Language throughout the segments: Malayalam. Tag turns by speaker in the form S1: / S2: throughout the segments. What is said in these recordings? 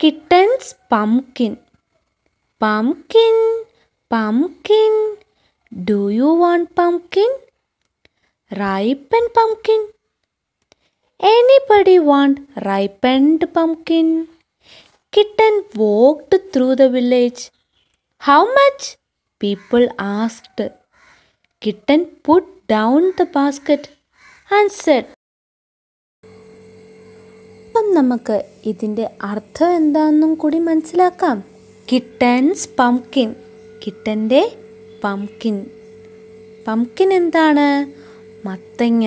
S1: കിട്ടൻസ് pumpkin pumpkin pumpkin do you want pumpkin ripen pumpkin Anybody want ripened pumpkin? Kitten walked through the village. How much? People asked. Kitten put down the basket and said, അപ്പം നമുക്ക് ഇതിൻ്റെ അർത്ഥം എന്താണെന്നും കൂടി മനസ്സിലാക്കാം കിട്ടൻസ് പംകിൻ കിട്ടൻ്റെ പംകിൻ പംകിൻ എന്താണ് മത്തങ്ങ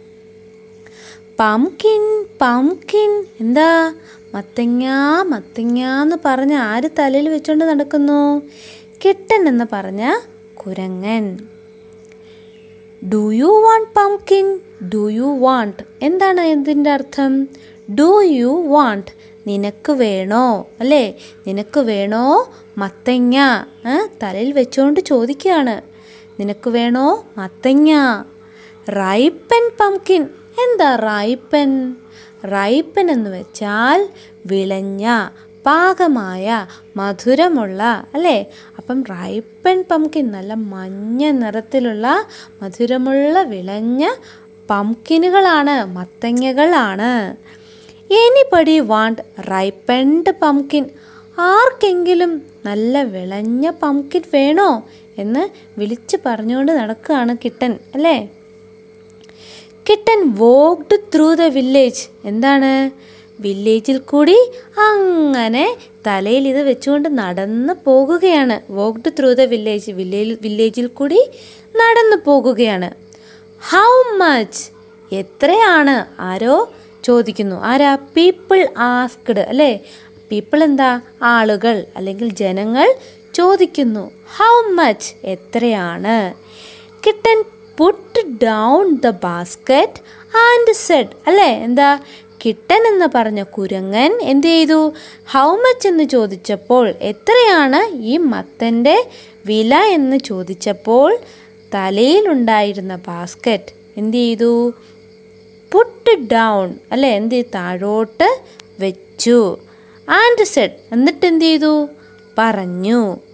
S1: പംകിൻ പംകിൻ എന്താ മത്തങ്ങ മത്തങ്ങ എന്ന് പറഞ്ഞ് ആര് തലയിൽ വെച്ചുകൊണ്ട് നടക്കുന്നു കിട്ടൻ എന്ന് പറഞ്ഞ കുരങ്ങൻ do you want pumpkin do you want എന്താണ് ഇതിൻ്റെ അർത്ഥം ഡു യു വാണ്ട് നിനക്ക് വേണോ അല്ലേ നിനക്ക് വേണോ മത്തങ്ങ ഏ? തലയിൽ വെച്ചുകൊണ്ട് ചോദിക്കുകയാണ് നിനക്ക് വേണോ മത്തങ്ങ റൈപ്പൻ പംകിൻ എന്താ റൈപ്പൻ റൈപ്പൻ എന്ന് വെച്ചാൽ വിളഞ്ഞ പാകമായ മധുരമുള്ള അല്ലേ അപ്പം റൈപ്പൻ പംകിൻ നല്ല മഞ്ഞ നിറത്തിലുള്ള മധുരമുള്ള വിളഞ്ഞ പംകിനുകളാണ് മത്തങ്ങകളാണ് എനിബഡി വാണ്ട് റൈപ്പൻഡ് പംകിൻ ആർക്കെങ്കിലും നല്ല വിളഞ്ഞ പംകിൻ വേണോ എന്ന് വിളിച്ച് പറഞ്ഞുകൊണ്ട് നടക്കുകയാണ് കിട്ടൻ അല്ലേ Kitten walked through the village എന്താണ് വില്ലേജിൽ കൂടി അങ്ങനെ തലയിൽ ഇത് വെച്ചുകൊണ്ട് നടന്ന് പോകുകയാണ് walked through the village village വില്ലേജിൽ കൂടി നടന്നു പോകുകയാണ് ഹൗ മച്ച് എത്രയാണ് ആരോ ചോദിക്കുന്നു ആരാ പീപ്പിൾ ആസ്ക്ഡ് അല്ലേ പീപ്പിൾ എന്താ ആളുകൾ അല്ലെങ്കിൽ ജനങ്ങൾ ചോദിക്കുന്നു ഹൗ മച്ച് എത്രയാണ് Kitten put down the basket and said അല്ലേ എന്താ കിട്ടൻ എന്ന് പറഞ്ഞ കുരങ്ങൻ എന്ത് ചെയ്തു ഹൗ മച്ച് എന്ന് ചോദിച്ചപ്പോൾ എത്രയാണ് ഈ മത്തൻ്റെ വില എന്ന് ചോദിച്ചപ്പോൾ തലയിലുണ്ടായിരുന്ന ബാസ്ക്കറ്റ് എന്ത് ചെയ്തു പുട്ട് ഡൗൺ അല്ലേ എന്ത് ചെയ്തു? താഴോട്ട് വെച്ചു ആൻഡ് സെഡ് എന്നിട്ട് എന്ത് ചെയ്തു പറഞ്ഞു